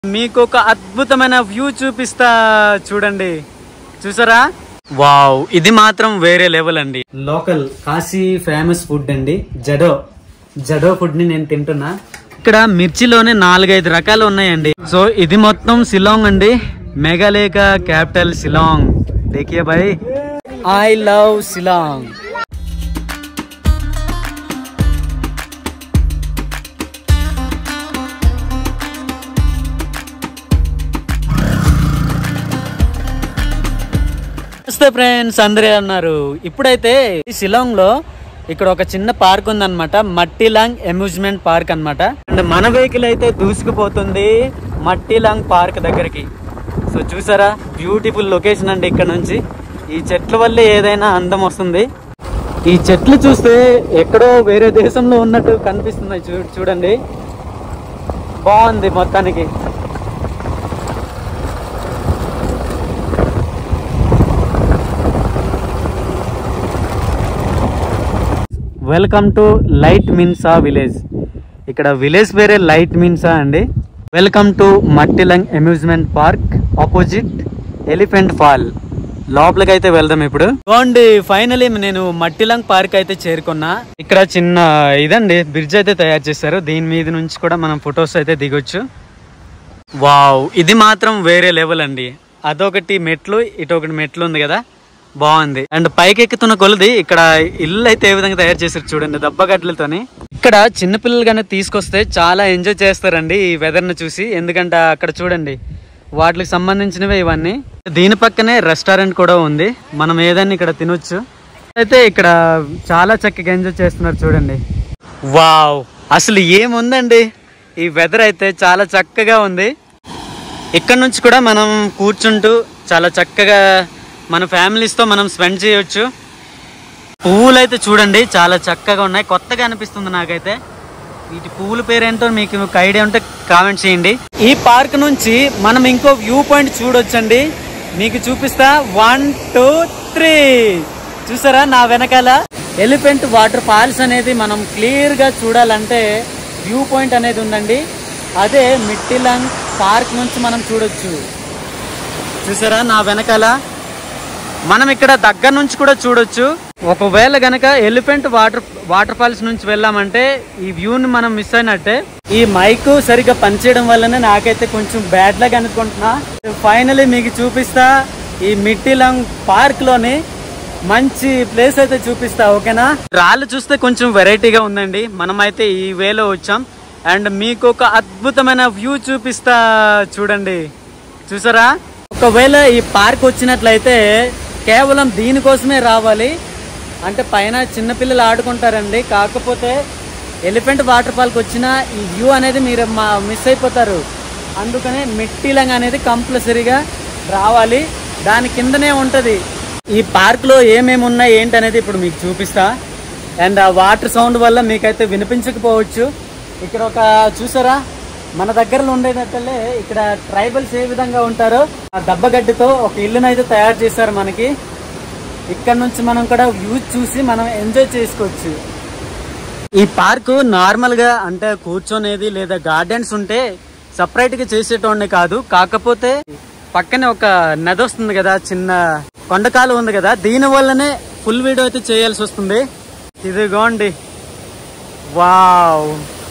మీకు ఒక అద్భుతమైన వ్యూ చూపిస్తా చూడండి చూసారా వావ్ ఇది మాత్రం వేరే లెవెల్ అండి లోకల్ కాశీ ఫేమస్ ఫుడ్ అండి జడో జడో ఫుడ్ ని నేను తింటున్నా ఇక్కడ మిర్చిలోనే నాలుగైదు రకాలు ఉన్నాయండి సో ఇది మొత్తం సిలాంగ్ అండి మేఘాలయ క్యాపిటల్ సిలాంగ్ దేఖియే భాయ్ ఐ లవ్ సిలాంగ్ నమస్తే ఫ్రెండ్స్ అందరే అన్నారు ఇప్పుడైతే ఈ శిలాంగ్ లో ఇక్కడ ఒక చిన్న పార్క్ ఉందన్నమాట మట్టిలాంగ్ అమ్యూజ్మెంట్ పార్క్ అన్నమాట అండ్ మన వెహికల్ అయితే దూసుకుపోతుంది మట్టిలాంగ్ పార్క్ దగ్గరికి సో చూసారా బ్యూటిఫుల్ లొకేషన్ అండి ఇక్కడ నుంచి ఈ చెట్ల వల్లే ఏదైనా అందం వస్తుంది ఈ చెట్లు చూస్తే ఎక్కడో వేరే దేశంలో ఉన్నట్టు కనిపిస్తున్నాయి చూ చూడండి బాగుంది మొత్తానికి welcome to Lait Mynsa village ఇక్కడ విలేజ్ పేరే లైట్ మిన్సా అండి welcome to Mattilang amusement park opposite elephant fall లోపలికి అయితే వెళ్దాం ఇప్పుడు చూడండి ఫైనలీ నేను మట్టిలంగ్ పార్క్ అయితే చేరుకున్నా ఇక్కడ చిన్న ఇదండి బ్రిడ్జ్ అయితే తయారు చేశారు దీని మీద నుంచి కూడా మనం ఫొటోస్ అయితే దిగొచ్చు వావ్ ఇది మాత్రం వేరే లెవెల్ అండి అదొకటి మెట్లు ఇటొకటి మెట్లు ఉంది కదా బాగుంది అండ్ పైకి ఎక్కుతున్న కొలది ఇక్కడ ఇల్లు అయితే ఏ విధంగా తయారు చేశారు చూడండి దబ్బగడ్లతోని ఇక్కడ చిన్నపిల్లలు కనుక తీసుకొస్తే చాలా ఎంజాయ్ చేస్తారండి ఈ వెదర్ ని చూసి ఎందుకంటే అక్కడ చూడండి వాటికి సంబంధించినవే ఇవన్నీ దీని పక్కనే రెస్టారెంట్ కూడా ఉంది మనం ఏదైనా ఇక్కడ తినొచ్చు అయితే ఇక్కడ చాలా చక్కగా ఎంజాయ్ చేస్తున్నారు చూడండి వావ్ అసలు ఏముందండి ఈ వెదర్ అయితే చాలా చక్కగా ఉంది ఇక్కడ నుంచి కూడా మనం కూర్చుంటూ చాలా చక్కగా మన ఫ్యామిలీస్తో మనం స్పెండ్ చేయొచ్చు పువ్వులు అయితే చూడండి చాలా చక్కగా ఉన్నాయి కొత్తగా అనిపిస్తుంది నాకైతే వీటి పువ్వుల పేరేంటో మీకు ఒక ఐడియా ఉంటే కామెంట్ చేయండి ఈ పార్క్ నుంచి మనం ఇంకో వ్యూ పాయింట్ చూడొచ్చండి మీకు చూపిస్తా వన్ టూ త్రీ చూసారా నా వెనకాల ఎలిఫెంట్ వాటర్ ఫాల్స్ అనేది మనం క్లియర్ గా చూడాలంటే వ్యూ పాయింట్ అనేది ఉందండి అదే మిట్టిలంగ్ పార్క్ నుంచి మనం చూడొచ్చు చూసారా నా వెనకాల మనం ఇక్కడ దగ్గర నుంచి కూడా చూడొచ్చు ఒకవేళ గనక ఎలిఫెంట్ వాటర్ వాటర్ ఫాల్స్ నుంచి వెళ్ళామంటే ఈ వ్యూని మనం మిస్ అయినట్టే ఈ మైక్ సరిగ్గా పనిచేయడం వల్లనే నాకైతే కొంచెం బ్యాడ్ లాగా అనుకుంటున్నా ఫైనలీ మీకు చూపిస్తా ఈ మిట్టిలంగ్ పార్క్ లోని మంచి ప్లేస్ అయితే చూపిస్తా ఓకేనా రాళ్ళు చూస్తే కొంచెం వెరైటీగా ఉందండి మనమైతే ఈ వేలో వచ్చాం అండ్ మీకు ఒక అద్భుతమైన వ్యూ చూపిస్తా చూడండి చూసారా ఒకవేళ ఈ పార్క్ వచ్చినట్లయితే కేవలం దీనికోసమే రావాలి అంటే పైన చిన్నపిల్లలు ఆడుకుంటారండి కాకపోతే ఎలిఫెంట్ వాటర్ ఫాల్కి వచ్చిన ఈ వ్యూ అనేది మీరు మా మిస్ అయిపోతారు అందుకనే మిట్టిలంగ్ అనేది కంపల్సరీగా రావాలి దాని కిందనే ఉంటుంది ఈ పార్క్లో ఏమేమి ఉన్నాయి ఏంటి అనేది ఇప్పుడు మీకు చూపిస్తా అండ్ ఆ వాటర్ సౌండ్ వల్ల మీకైతే వినిపించకపోవచ్చు ఇక్కడ ఒక చూసారా మన దగ్గరలో ఉండేటట్లే ఇక్కడ ట్రైబల్స్ ఏ విధంగా ఉంటారో ఆ దబ్బగడ్డితో ఒక ఇల్లునైతే అయితే తయారు చేశారు మనకి ఇక్కడ నుంచి మనం కూడా వ్యూ చూసి మనం ఎంజాయ్ చేసుకోవచ్చు ఈ పార్క్ నార్మల్ గా అంటే కూర్చొనేది లేదా గార్డెన్స్ ఉంటే సపరేట్ గా చేసేటోండి కాదు కాకపోతే పక్కనే ఒక నది వస్తుంది కదా చిన్న కొండకాలు ఉంది కదా దీని వల్లనే ఫుల్ వీడియో అయితే చేయాల్సి వస్తుంది ఇదిగోండి వావ్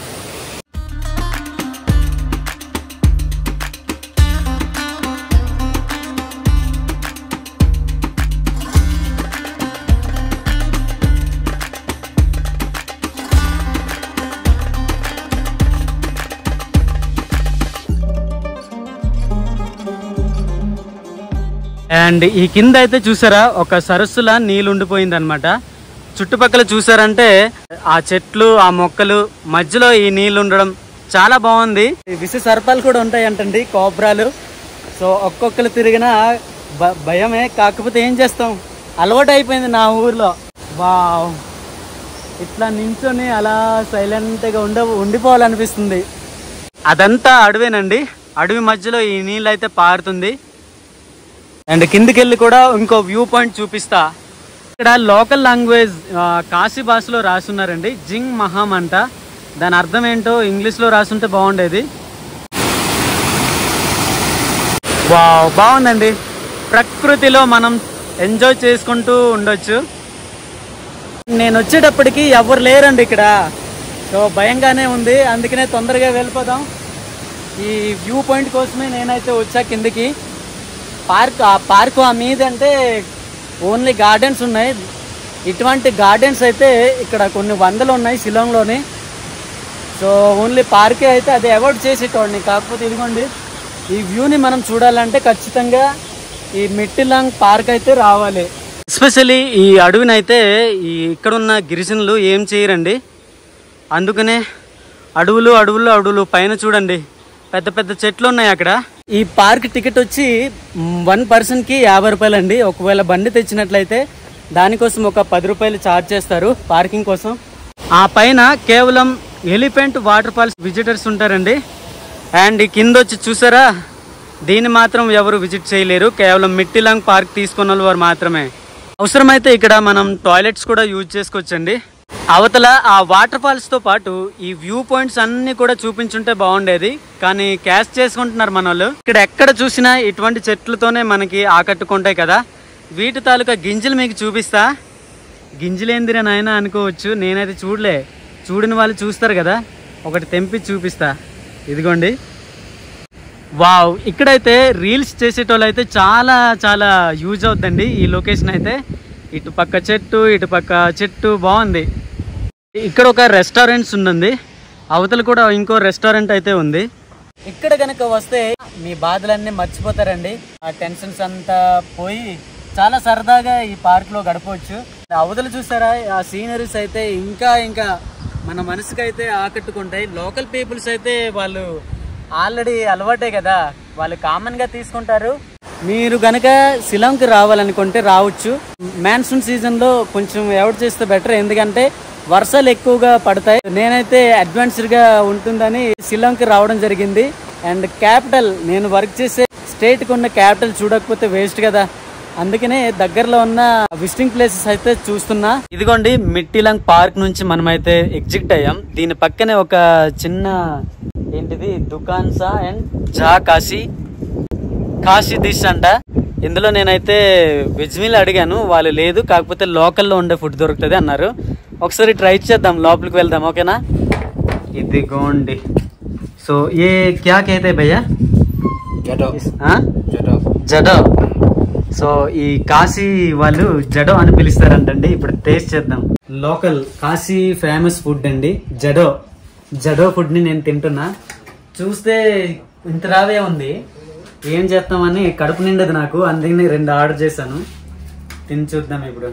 అండ్ ఈ కింద అయితే చూసారా ఒక సరస్సులా నీళ్ళు ఉండిపోయింది అనమాట చుట్టుపక్కల చూసారంటే ఆ చెట్లు ఆ మొక్కలు మధ్యలో ఈ నీళ్ళు ఉండడం చాలా బాగుంది విష సర్పాలు కూడా ఉంటాయంటండి కోబ్రాలు సో ఒక్కొక్కరు తిరిగిన భ- భయమే కాకపోతే ఏం చేస్తాం అలవాటు అయిపోయింది నా ఊర్లో వావ్ ఇట్లా నించొని అలా సైలెంట్గా ఉండ ఉండిపోవాలనిపిస్తుంది అదంతా అడవేనండి అడవి మధ్యలో ఈ నీళ్ళు అయితే పారుతుంది అండ్ కిందికెళ్ళి కూడా ఇంకో వ్యూ పాయింట్ చూపిస్తా ఇక్కడ లోకల్ లాంగ్వేజ్ ఆ, కాశీ భాషలో రాసున్నారండి జింగ్ మహామ్ అంట దాని అర్థం ఏంటో ఇంగ్లీష్లో రాసుంటే బాగుండేది వావ్ బాగుందండి ప్రకృతిలో మనం ఎంజాయ్ చేసుకుంటూ ఉండొచ్చు నేను వచ్చేటప్పటికి ఎవరు లేరండి ఇక్కడ సో భయంగానే ఉంది అందుకనే తొందరగా వెళ్ళిపోదాం ఈ వ్యూ పాయింట్ కోసమే నేనైతే వచ్చా కిందికి పార్క్ ఆ పార్క్ ఆ మీద అంటే ఓన్లీ గార్డెన్స్ ఉన్నాయి ఇటువంటి గార్డెన్స్ అయితే ఇక్కడ కొన్ని వందలు ఉన్నాయి శిలాంగ్లోని సో ఓన్లీ పార్కే అయితే అది అవాయిడ్ చేసేటోడిని కాకపోతే ఇదిగోండి ఈ వ్యూని మనం చూడాలంటే ఖచ్చితంగా ఈ మిట్టిలాంగ్ పార్క్ అయితే రావాలి ఎస్పెషల్లీ ఈ అడవినైతే ఈ ఇక్కడ ఉన్న గిరిజనులు ఏం చేయరండి అందుకనే అడవులు అడవులు అడవులు పైన చూడండి పెద్ద పెద్ద చెట్లు ఉన్నాయి అక్కడ ఈ పార్క్ టికెట్ వచ్చి వన్ పర్సన్కి యాభై రూపాయలు అండి ఒకవేళ బండి తెచ్చినట్లయితే దానికోసం ఒక పది రూపాయలు ఛార్జ్ చేస్తారు పార్కింగ్ కోసం ఆ పైన కేవలం ఎలిఫెంట్ వాటర్ ఫాల్స్ విజిటర్స్ ఉంటారండి అండ్ ఈ కింద వచ్చి చూసారా దీన్ని మాత్రం ఎవరు విజిట్ చేయలేరు కేవలం మిట్టిలాంగ్ పార్క్ తీసుకున్న వారు మాత్రమే అవసరమైతే ఇక్కడ మనం టాయిలెట్స్ కూడా యూజ్ చేసుకోవచ్చండి అవతల ఆ వాటర్ ఫాల్స్ తో పాటు ఈ వ్యూ పాయింట్స్ అన్ని కూడా చూపించుంటే బాగుండేది కానీ క్యాష్ చేసుకుంటున్నారు మన వాళ్ళు ఇక్కడ ఎక్కడ చూసినా ఇటువంటి చెట్లతోనే మనకి ఆకట్టుకుంటాయి కదా వీటి తాలూకా గింజలు మీకు చూపిస్తా గింజలేందిరా నాయన అనుకోవచ్చు నేనైతే చూడలే చూడని వాళ్ళు చూస్తారు కదా ఒకటి తెంపి చూపిస్తా ఇదిగోండి వావ్ ఇక్కడైతే రీల్స్ చేసేటోళ్ళు అయితే చాలా చాలా యూజ్ అవుతుందండి ఈ లొకేషన్ అయితే ఇటు పక్క చెట్టు ఇటు పక్క చెట్టు బాగుంది ఇక్కడ ఒక రెస్టారెంట్స్ ఉంది అవతల కూడా ఇంకో రెస్టారెంట్ అయితే ఉంది ఇక్కడ కనుక వస్తే మీ బాధలన్నీ మర్చిపోతారండి ఆ టెన్షన్స్ అంతా పోయి చాలా సరదాగా ఈ పార్క్ లో గడపవచ్చు అవతల చూసారా ఆ సీనరీస్ అయితే ఇంకా ఇంకా మన మనసుకి అయితే ఆకట్టుకుంటాయి లోకల్ పీపుల్స్ అయితే వాళ్ళు ఆల్రెడీ అలవాటే కదా వాళ్ళు కామన్ గా తీసుకుంటారు మీరు గనక శిలాంకి రావాలనుకుంటే రావచ్చు మాన్సూన్ సీజన్ లో కొంచెం ఎవరు చేస్తే బెటర్ ఎందుకంటే వర్షాలు ఎక్కువగా పడతాయి నేనైతే అడ్వాన్స్డ్ గా ఉంటుందని శిలాంకి రావడం జరిగింది అండ్ క్యాపిటల్ నేను వర్క్ చేసే స్టేట్ కి ఉన్న క్యాపిటల్ చూడకపోతే వేస్ట్ కదా అందుకనే దగ్గరలో ఉన్న విజిటింగ్ ప్లేసెస్ అయితే చూస్తున్నా ఇదిగోండి మిట్టిలాంగ్ పార్క్ నుంచి మనమైతే ఎగ్జిట్ అయ్యాం దీని పక్కనే ఒక చిన్న ఏంటిది దుకాన్సా అండ్ జా కాశీ కాశీ డిష్ అంట ఇందులో నేనైతే వెజ్ మీల్ అడిగాను వాళ్ళు లేదు కాకపోతే లోకల్లో ఉండే ఫుడ్ దొరుకుతుంది అన్నారు ఒకసారి ట్రై చేద్దాం లోపలికి వెళ్దాం ఓకేనా ఇదిగోండి సో ఏ క్యా कहते భయ్యా జటో ఆ? జటో జడో సో ఈ కాశీ వాళ్ళు జడో అని పిలుస్తారంటండి ఇప్పుడు టేస్ట్ చేద్దాం లోకల్ కాశీ ఫేమస్ ఫుడ్ అండి జడో జడో ఫుడ్ ని నేను తింటున్నా చూస్తే ఇంత రావే ఉంది ఏం చేస్తామని కడుపు నిండదు నాకు అందుకని రెండు ఆర్డర్ చేశాను తిని చూద్దాం ఇప్పుడు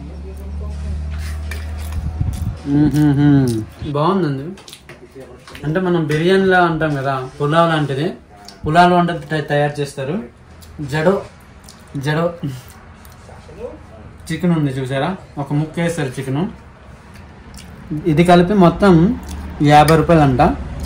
మ్మ్హ్మ్మ్. బాగుందండి అంటే మనం బిర్యానీలా అంటాం కదా పులావ్ లాంటిది పులావ్ లాంటిది తయ- తయారు చేస్తారు జడో జడో చికెన్ ఉంది చూసారా ఒక ముక్క వేస్తారు చికెన్ ఇది కలిపి మొత్తం యాభై రూపాయలు అంట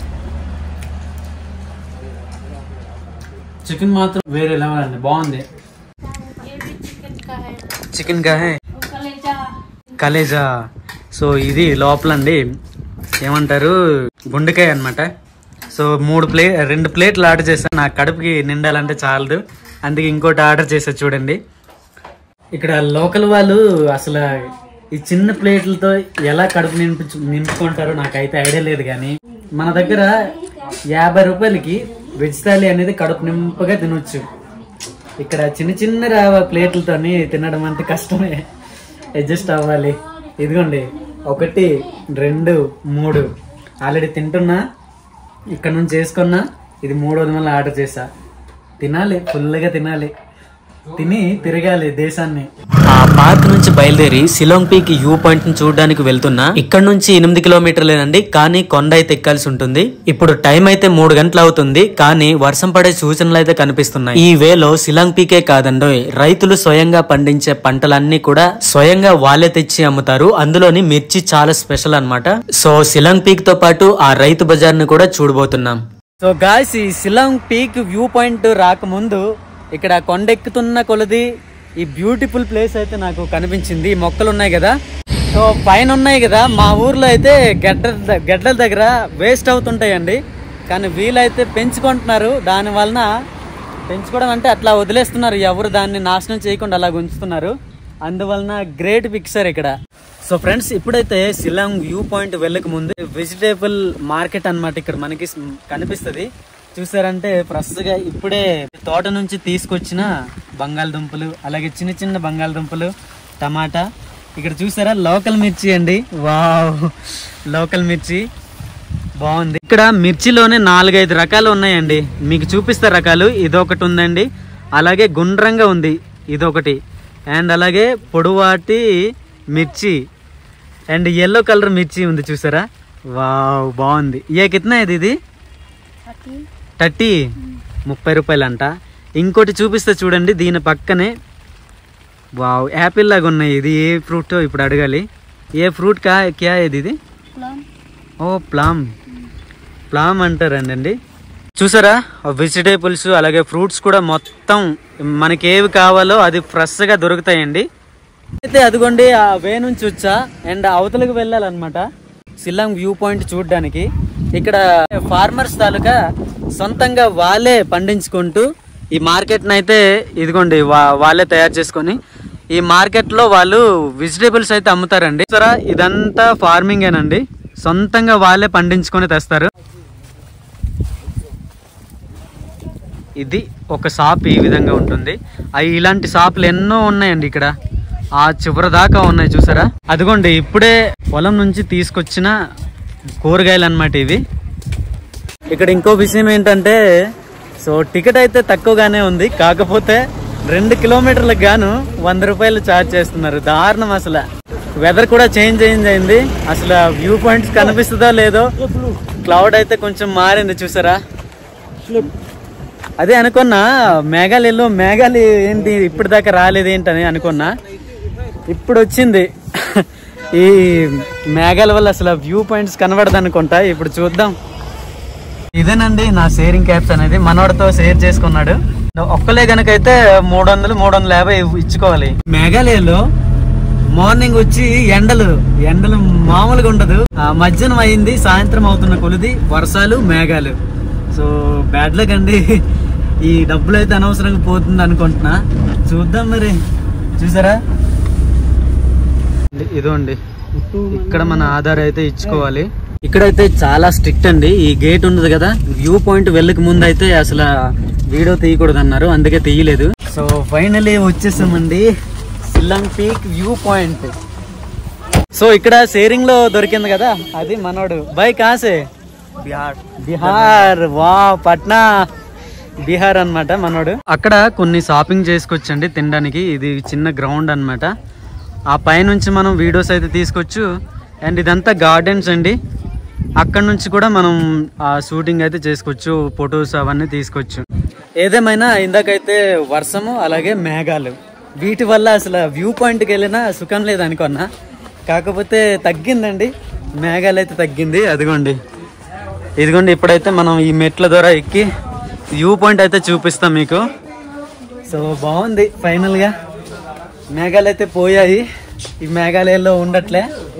చికెన్ మాత్రం వేరే లెవెల్ అండి బాగుంది ये भी चिकन का है చికెన్ కా హే वो कलेजा కలేజా సో ఇది లోపలండి ఏమంటారు గుండెకాయ అన్నమాట సో మూడు ప్లే రెండు ప్లేట్లు ఆర్డర్ చేశాను నా కడుపుకి నిండాలంటే చాలదు అందుకే ఇంకోటి ఆర్డర్ చేసా చూడండి ఇక్కడ లోకల్ వాళ్ళు అసలు ఈ చిన్న ప్లేట్లతో ఎలా కడుపు నింపించు నింపుకుంటారో నాకైతే ఐడియా లేదు కానీ మన దగ్గర యాభై రూపాయలకి వెజ్ థాలీ అనేది కడుపు నింపగా తినొచ్చు ఇక్కడ చిన్న చిన్న రా- ప్లేట్లతోని తినడం అంటే కష్టమే అడ్జస్ట్ అవ్వాలి ఇదిగోండి ఒకటి రెండు మూడు ఆల్రెడీ తింటున్నా ఇక్కడ నుంచి చేసుకున్నా ఇది మూడోది మళ్ళీ ఆర్డర్ చేసా తినాలి ఫుల్గా తినాలి తిని తిరగాలి దేశాన్ని ఆ పార్క్ నుంచి బయలుదేరి సిలోంగ్ పీక్ వ్యూ పాయింట్ ని చూడడానికి వెళ్తున్నా ఇక్కడ నుంచి ఎనిమిది కిలోమీటర్లేనండి కానీ కొండ అయితే ఎక్కాల్సి ఉంటుంది ఇప్పుడు టైం అయితే మూడు గంటలు అవుతుంది కానీ వర్షం పడే సూచనలు అయితే కనిపిస్తున్నాయి ఈ వేలో సిలాంగ్ పీకే కాదండి రైతులు స్వయంగా పండించే పంటలన్నీ కూడా స్వయంగా వాళ్ళే తెచ్చి అమ్ముతారు అందులోని మిర్చి చాలా స్పెషల్ అన్నమాట సో సిలాంగ్ పీక్ తో పాటు ఆ రైతు బజార్ ని కూడా చూడబోతున్నాం సో గాయస్ ఈ సిలాంగ్ పీక్ వ్యూ పాయింట్ రాకముందు ఇక్కడ కొండెక్కుతున్న కొలది ఈ బ్యూటిఫుల్ ప్లేస్ అయితే నాకు కనిపించింది ఈ మొక్కలు ఉన్నాయి కదా సో పైన ఉన్నాయి కదా మా ఊర్లో అయితే గడ్డ గడ్డల దగ్గర వేస్ట్ అవుతుంటాయండి కానీ వీలైతే పెంచుకుంటున్నారు దాని వలన పెంచుకోవడం అంటే అట్లా వదిలేస్తున్నారు ఎవరు దాన్ని నాశనం చేయకుండా అలా ఉంచుతున్నారు అందువలన గ్రేట్ పిక్చర్ ఇక్కడ సో ఫ్రెండ్స్ ఇప్పుడైతే సిలాంగ్ వ్యూ పాయింట్ వెళ్ళక ముందు వెజిటేబుల్ మార్కెట్ అన్నమాట ఇక్కడ మనకి స్- కనిపిస్తది చూసారంటే ఫ్రెష్గా ఇప్పుడే తోట నుంచి తీసుకొచ్చిన బంగాళదుంపలు అలాగే చిన్న చిన్న బంగాళదుంపలు టమాటా ఇక్కడ చూసారా లోకల్ మిర్చి అండి వావ్ లోకల్ మిర్చి బాగుంది ఇక్కడ మిర్చిలోనే నాలుగైదు రకాలు ఉన్నాయండి మీకు చూపిస్తా రకాలు ఇదొకటి ఉందండి అలాగే గుండ్రంగా ఉంది ఇదొకటి అండ్ అలాగే పొడువాటి మిర్చి అండ్ ఎల్లో కలర్ మిర్చి ఉంది చూసారా వావ్ బాగుంది ఏ కిतना ఇది ఇది థర్టీ ముప్పై రూపాయలు అంట ఇంకోటి చూపిస్తే చూడండి దీని పక్కనే వావ్ యాపిల్ లాగా ఉన్నాయి ఇది ఏ ఫ్రూట్ ఇప్పుడు అడగాలి ఏ ఫ్రూట్ కా క్యా ఇది ఇది ఓ ప్లామ్ ప్లామ్ అంటారండి చూసారా వెజిటేబుల్స్ అలాగే ఫ్రూట్స్ కూడా మొత్తం మనకి ఏవి కావాలో అది ఫ్రెష్గా దొరుకుతాయండి అయితే అదిగోండి ఆ వే నుంచి వచ్చా అండ్ అవతలకు వెళ్ళాలన్నమాట సిల్లాంగ్ వ్యూ పాయింట్ చూడడానికి ఇక్కడ ఫార్మర్స్ తాలూకా సొంతంగా వాళ్ళే పండించుకుంటూ ఈ మార్కెట్ అయితే ఇదిగోండి వా- వాళ్ళే తయారు చేసుకొని ఈ మార్కెట్ లో వాళ్ళు వెజిటేబుల్స్ అయితే అమ్ముతారండి సరే ఇదంతా ఫార్మింగ్ ఏనండి సొంతంగా వాళ్ళే పండించుకొని తెస్తారు ఇది ఒక షాప్ ఈ విధంగా ఉంటుంది అవి ఇలాంటి షాపులు ఎన్నో ఉన్నాయండి ఇక్కడ ఆ చివరి దాకా ఉన్నాయి చూసారా అదిగోండి ఇప్పుడే పొలం నుంచి తీసుకొచ్చిన కూరగాయలు అన్నమాట ఇవి ఇక్కడ ఇంకో విషయం ఏంటంటే సో టికెట్ అయితే తక్కువగానే ఉంది కాకపోతే రెండు కిలోమీటర్లకు గాను వంద రూపాయలు ఛార్జ్ చేస్తున్నారు దారుణం అసలు వెదర్ కూడా చేంజ్ చేంజ్ అయింది అసలు వ్యూ పాయింట్స్ కనిపిస్తుందో లేదో క్లౌడ్ అయితే కొంచెం మారింది చూసారా అదే అనుకున్నా మేఘాలయలో మేఘాలు ఏంటి ఇప్పటిదాకా రాలేదు ఏంటని అనుకున్నా ఇప్పుడు వచ్చింది ఈ మేఘాల వల్ల అసలు వ్యూ పాయింట్స్ కనబడదు అనుకుంటా ఇప్పుడు చూద్దాం ఇదేనండి నా షేరింగ్ క్యాబ్స్ అనేది మనోడితో షేర్ చేసుకున్నాడు ఒక్కలే గనకైతే మూడు వందలు మూడు వందల యాభై ఇచ్చుకోవాలి మేఘాలయలో మార్నింగ్ వచ్చి ఎండలు ఎండలు మామూలుగా ఉండదు ఆ మధ్యాహ్నం అయింది సాయంత్రం అవుతున్న కొలిది వర్షాలు మేఘాలు సో బ్యాడ్ లక్ అండి ఈ డబ్బులు అయితే అనవసరంగా పోతుంది అనుకుంటున్నా చూద్దాం మరి చూసారా ఇదో అండి ఇక్కడ మన ఆధార్ అయితే ఇచ్చుకోవాలి ఇక్కడైతే చాలా స్ట్రిక్ట్ అండి ఈ గేట్ ఉన్నది కదా వ్యూ పాయింట్ వెళ్ళక ముందు అయితే అసలు వీడియో తీయకూడదు అన్నారు అందుకే తీయలేదు సో ఫైనలీ వచ్చేసామండి Shillong peak view point so ఇక్కడ షేరింగ్ లో దొరికింది కదా అది మనోడు బై కాసే बिहार బీహార్ వా పట్నా బీహార్ అన్నమాట మనోడు అక్కడ కొన్ని షాపింగ్ చేసుకొచ్చండి తినడానికి ఇది చిన్న గ్రౌండ్ అన్నమాట ఆ పైనుంచి మనం వీడియోస్ అయితే తీసుకోవచ్చు అండ్ ఇదంతా గార్డెన్స్ అండి అక్కడ నుంచి కూడా మనం ఆ షూటింగ్ అయితే చేసుకోవచ్చు ఫొటోస్ అవన్నీ తీసుకోవచ్చు ఏదేమైనా ఇందాకైతే వర్షము అలాగే మేఘాలు వీటి వల్ల అసలు వ్యూ పాయింట్కి వెళ్ళినా సుఖం లేదు అనుకున్నా కాకపోతే తగ్గిందండి మేఘాలు అయితే తగ్గింది అదిగోండి ఇదిగోండి ఇప్పుడైతే మనం ఈ మెట్ల ద్వారా ఎక్కి వ్యూ పాయింట్ అయితే చూపిస్తాం మీకు సో బాగుంది ఫైనల్ గా మేఘాలు అయితే పోయాయి ఈ మేఘాలయాల్లో ఉండట్లే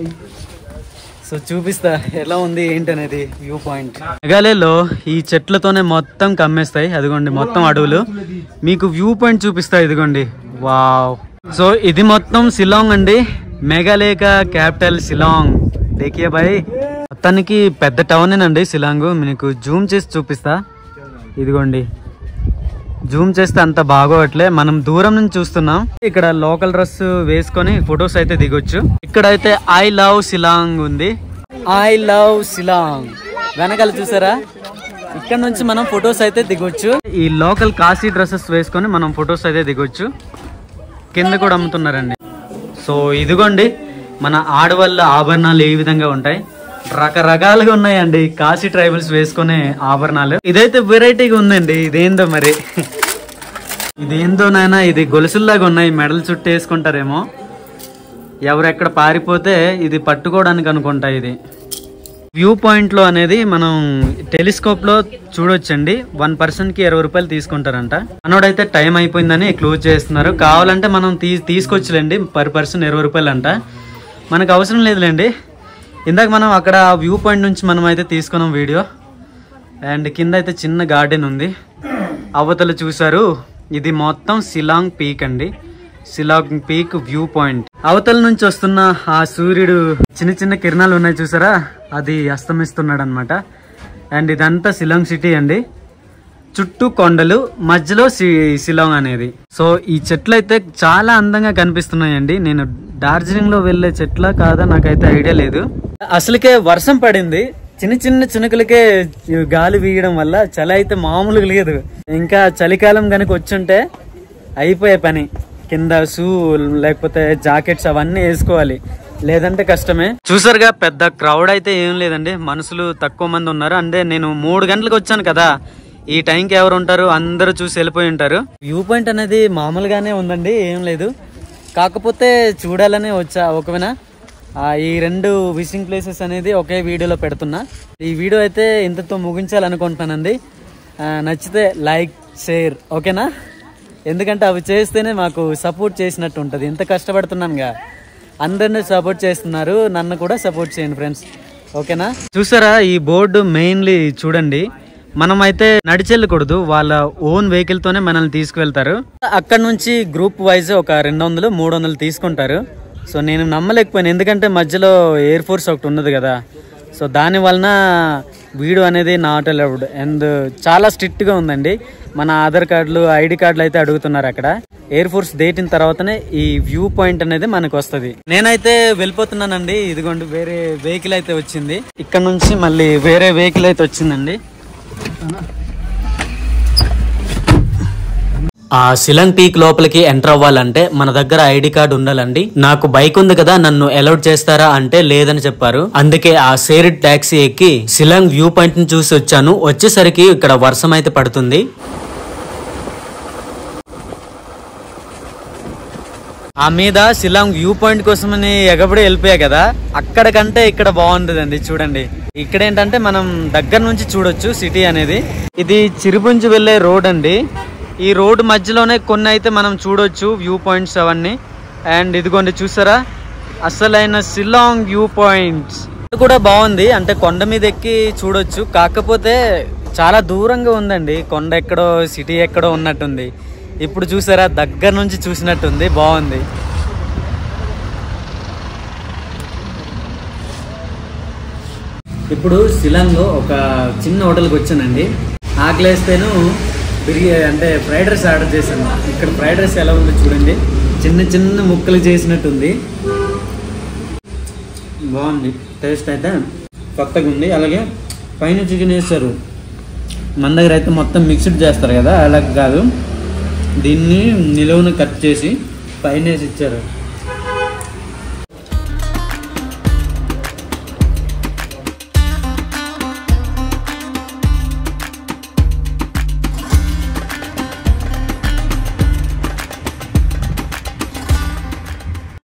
సో చూపిస్తా ఎలా ఉంది ఏంటనేది వ్యూ పాయింట్ మేఘాలయలో ఈ చెట్లతోనే మొత్తం కమ్మేస్తాయి అదిగోండి మొత్తం అడవులు మీకు వ్యూ పాయింట్ చూపిస్తా ఇదిగోండి వావ్ సో ఇది మొత్తం శిలాంగ్ అండి మేఘాలయ క్యాపిటల్ శిలాంగ్ దేకియా బాయ్ మొత్తానికి పెద్ద టౌన్ అండి శిలాంగ్ మీకు జూమ్ చేసి చూపిస్తా ఇదిగోండి జూమ్ చేస్తే అంత బాగోవట్లే మనం దూరం నుంచి చూస్తున్నాం ఇక్కడ లోకల్ డ్రెస్ వేసుకొని ఫొటోస్ అయితే దిగొచ్చు ఇక్కడైతే ఐ లవ్ సిలాంగ్ ఉంది ఐ లవ్ సిలాంగ్ వెనకాల చూసారా ఇక్కడ నుంచి మనం ఫొటోస్ అయితే దిగొచ్చు ఈ లోకల్ కాశీ డ్రెస్సెస్ వేసుకొని మనం ఫొటోస్ అయితే దిగొచ్చు కింద కూడా అమ్ముతున్నారండి సో ఇదిగోండి మన ఆడవాళ్ళ ఆభరణాలు ఏ విధంగా ఉంటాయి రకరకాలుగా ఉన్నాయండి కాశీ ట్రైబల్స్ వేసుకునే ఆభరణాలు ఇదైతే వెరైటీగా ఉందండి ఇదేందో మరి ఇదేందో నాయనా ఇది గొలుసుల్లాగా ఉన్నాయి మెడలు చుట్టూ వేసుకుంటారేమో ఎవరెక్కడ పారిపోతే ఇది పట్టుకోవడానికి అనుకుంటా ఇది వ్యూ పాయింట్ లో అనేది మనం టెలిస్కోప్ లో చూడొచ్చండి వన్ పర్సన్ కి ఇరవై రూపాయలు తీసుకుంటారంట మనోడైతే టైం అయిపోయిందని క్లోజ్ చేస్తున్నారు కావాలంటే మనం తీ తీసుకొచ్చులేండి పర్ పర్సన్ ఇరవై రూపాయలు అంట మనకు అవసరం లేదులేండి ఇందాక మనం అక్కడ వ్యూ పాయింట్ నుంచి మనం అయితే తీసుకున్నాం వీడియో అండ్ కింద అయితే చిన్న గార్డెన్ ఉంది అవతల చూసారు ఇది మొత్తం సిలాంగ్ పీక్ అండి సిలాంగ్ పీక్ వ్యూ పాయింట్ అవతల నుంచి వస్తున్న ఆ సూర్యుడు చిన్న చిన్న కిరణాలు ఉన్నాయి చూసారా అది అస్తమిస్తున్నాడు అనమాట అండ్ ఇదంతా సిలాంగ్ సిటీ అండి చుట్టూ కొండలు మధ్యలో సి- శిలాంగ్ అనేది సో ఈ చెట్లు అయితే చాలా అందంగా కనిపిస్తున్నాయండి నేను డార్జిలింగ్ లో వెళ్ళే చెట్ల కాదా నాకైతే ఐడియా లేదు అసలుకే వర్షం పడింది చిన్న చిన్న చినుకులకే ఈ గాలి వీయడం వల్ల చలి అయితే మామూలుగా లేదు ఇంకా చలికాలం కనుక వచ్చుంటే అయిపోయే పని కింద షూ లేకపోతే జాకెట్స్ అవన్నీ వేసుకోవాలి లేదంటే కష్టమే చూసారుగా పెద్ద క్రౌడ్ అయితే ఏం లేదండి మనుషులు తక్కువ మంది ఉన్నారు అంటే నేను మూడు గంటలకు వచ్చాను కదా ఈ టైంకి ఎవరు ఉంటారు అందరూ చూసి వెళ్ళిపోయి ఉంటారు వ్యూ పాయింట్ అనేది మామూలుగానే ఉందండి ఏం లేదు కాకపోతే చూడాలనే వచ్చా ఒకవేనా ఆ, ఈ రెండు విజిటింగ్ ప్లేసెస్ అనేది ఒకే వీడియోలో పెడుతున్నా ఈ వీడియో అయితే ఇంతతో ముగించాలనుకుంటున్నానండి ఆ, నచ్చితే లైక్ షేర్ ఓకేనా ఎందుకంటే అవి చేస్తేనే మాకు సపోర్ట్ చేసినట్టు ఉంటుంది ఇంత కష్టపడుతున్నానుగా అందరిని సపోర్ట్ చేస్తున్నారు నన్ను కూడా సపోర్ట్ చేయండి ఫ్రెండ్స్ ఓకేనా చూసారా ఈ బోర్డు మెయిన్లీ చూడండి మనం అయితే నడిచెళ్ళకూడదు వాళ్ళ ఓన్ వెహికల్ తోనే మనల్ని తీసుకువెళ్తారు అక్కడ నుంచి గ్రూప్ వైజ్ ఒక రెండు వందలు మూడు వందలు తీసుకుంటారు సో నేను నమ్మలేకపోయాను ఎందుకంటే మధ్యలో ఎయిర్ ఫోర్స్ ఒకటి ఉన్నది కదా సో దాని వలన వీడియో అనేది నాట్ అలౌడ్ అండ్ చాలా స్ట్రిక్ట్ గా ఉందండి మన ఆధార్ కార్డులు ఐడి కార్డులు అయితే అడుగుతున్నారు అక్కడ ఎయిర్ ఫోర్స్ దేటిన తర్వాతనే ఈ వ్యూ పాయింట్ అనేది మనకు వస్తుంది నేనైతే వెళ్ళిపోతున్నానండి ఇదిగోండి వేరే వెహికల్ అయితే వచ్చింది ఇక్కడ నుంచి మళ్ళీ వేరే వెహికల్ అయితే వచ్చిందండి ఆ సిలంగ్ పీక్ లోపలికి ఎంటర్ అవ్వాలంటే మన దగ్గర ఐడి కార్డు ఉండాలండి నాకు బైక్ ఉంది కదా నన్ను అలౌట్ చేస్తారా అంటే లేదని చెప్పారు అందుకే ఆ సేరిడ్ టాక్సీ ఎక్కి సిలంగ్ వ్యూ పాయింట్ ని చూసి వచ్చాను వచ్చేసరికి ఇక్కడ వర్షం అయితే పడుతుంది ఆ మీద సిలాంగ్ వ్యూ పాయింట్ కోసమని ఎగబడి వెళ్ళిపోయా కదా అక్కడికంటే ఇక్కడ బాగుంటుందండి చూడండి ఇక్కడ ఏంటంటే మనం దగ్గర నుంచి చూడొచ్చు సిటీ అనేది ఇది చిరుపుంజు వెళ్ళే రోడ్ అండి ఈ రోడ్ మధ్యలోనే కొన్ని అయితే మనం చూడొచ్చు వ్యూ పాయింట్స్ అవన్నీ అండ్ ఇదిగోండి చూసారా అసలైన సిలాంగ్ వ్యూ పాయింట్స్ ఇది కూడా బాగుంది అంటే కొండ మీద ఎక్కి చూడొచ్చు కాకపోతే చాలా దూరంగా ఉందండి కొండ ఎక్కడో సిటీ ఎక్కడో ఉన్నట్టుంది ఇప్పుడు చూసారా దగ్గర నుంచి చూసినట్టుంది బాగుంది ఇప్పుడు శిలాంగ్లో ఒక చిన్న హోటల్కి వచ్చానండి ఆకలేస్తేను బిర్యా అంటే ఫ్రైడ్ రైస్ ఆర్డర్ చేశాను ఇక్కడ ఫ్రైడ్ రైస్ ఎలా ఉందో చూడండి చిన్న చిన్న ముక్కలు చేసినట్టుంది బాగుంది టేస్ట్ అయితే కొత్తగా ఉంది అలాగే పైన చికెన్ వేస్తారు మన దగ్గర అయితే మొత్తం మిక్స్డ్ చేస్తారు కదా అలా కాదు దీన్ని నిలువున కట్ చేసి పైన వేసి ఇచ్చారు